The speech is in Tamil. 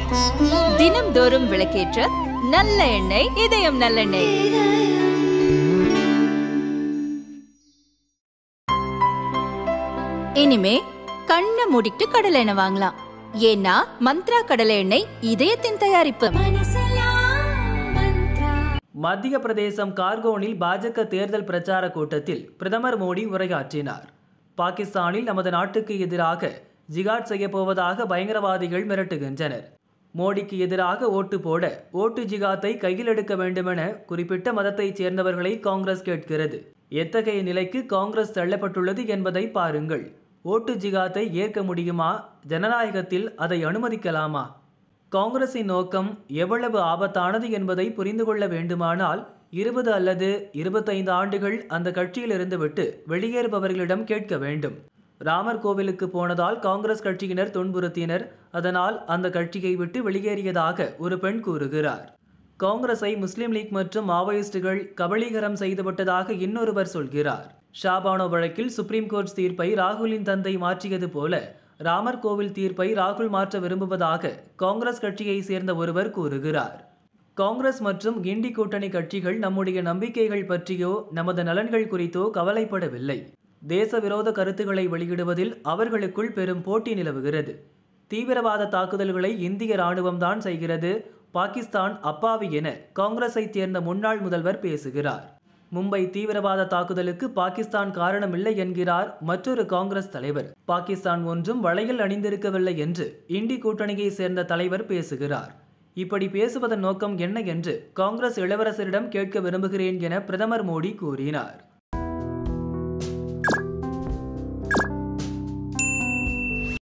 தினம்தோறும் விளக்கேற்ற நல்ல எண்ணெய் இதயம் நல்லெண்ணெய் இனிமே கண்ணை மூடிட்டு கடலை எண்ணெய் வாங்கலாம் ஏன்னா மந்த்ரா கடலை எண்ணெய் இதயத்தின் தயாரிப்பு மத்திய பிரதேசம் கார்கோனில் பாஜக தேர்தல் பிரச்சார கூட்டத்தில் பிரதமர் மோடி உரையாற்றினார் பாகிஸ்தானில் நமது நாட்டுக்கு எதிராக ஜிகாட் செய்யப் போவதாக பயங்கரவாதிகள் மிரட்டுகின்றனர் மோடிக்கு எதிராக ஓட்டு போட ஓட்டு ஜிகாத்தை கையில் எடுக்க வேண்டுமென குறிப்பிட்ட மதத்தைச் சேர்ந்தவர்களை காங்கிரஸ் கேட்கிறது எத்தகைய நிலைக்கு காங்கிரஸ் தள்ளப்பட்டுள்ளது என்பதை பாருங்கள் ஓட்டு ஜிகாத்தை ஏற்க முடியுமா ஜனநாயகத்தில் அதை அனுமதிக்கலாமா காங்கிரசின் நோக்கம் எவ்வளவு ஆபத்தானது என்பதை புரிந்து கொள்ள வேண்டுமானால் இருபது அல்லது இருபத்தைந்து ஆண்டுகள் அந்த கட்சியிலிருந்து விட்டு வெளியேறுபவர்களிடம் கேட்க வேண்டும் ராமர் கோவிலுக்கு போனதால் காங்கிரஸ் கட்சியினர் துன்புறுத்தினர் அதனால் அந்த கட்சியை விட்டு வெளியேறியதாக ஒரு பெண் கூறுகிறார் காங்கிரஸை முஸ்லிம் லீக் மற்றும் மாவோயிஸ்டுகள் கபலீகரம் செய்துவிட்டதாக இன்னொருவர் சொல்கிறார் ஷாபானோ வழக்கில் சுப்ரீம் கோர்ட் தீர்ப்பை ராகுலின் தந்தை மாற்றியது போல ராமர் கோவில் தீர்ப்பை ராகுல் மாற்ற விரும்புவதாக காங்கிரஸ் கட்சியை சேர்ந்த ஒருவர் கூறுகிறார் காங்கிரஸ் மற்றும் கிண்டி கூட்டணி கட்சிகள் நம்முடைய நம்பிக்கைகள் பற்றியோ நமது நலன்கள் குறித்தோ கவலைப்படவில்லை தேச விரோத கருத்துக்களை வெளியிடுவதில் அவர்களுக்குள் பெரும் போட்டி நிலவுகிறது தீவிரவாத தாக்குதல்களை இந்திய ராணுவம் தான் செய்கிறது பாகிஸ்தான் அப்பாவி என காங்கிரஸை சேர்ந்த முன்னாள் முதல்வர் பேசுகிறார் மும்பை தீவிரவாத தாக்குதலுக்கு பாகிஸ்தான் காரணமில்லை என்கிறார் மற்றொரு காங்கிரஸ் தலைவர் பாகிஸ்தான் ஒன்றும் வளையல் அணிந்திருக்கவில்லை என்று இண்டி கூட்டணியை சேர்ந்த தலைவர் பேசுகிறார் இப்படி பேசுவதன் நோக்கம் என்ன என்று காங்கிரஸ் இளவரசரிடம் கேட்க விரும்புகிறேன் என பிரதமர் மோடி கூறினார்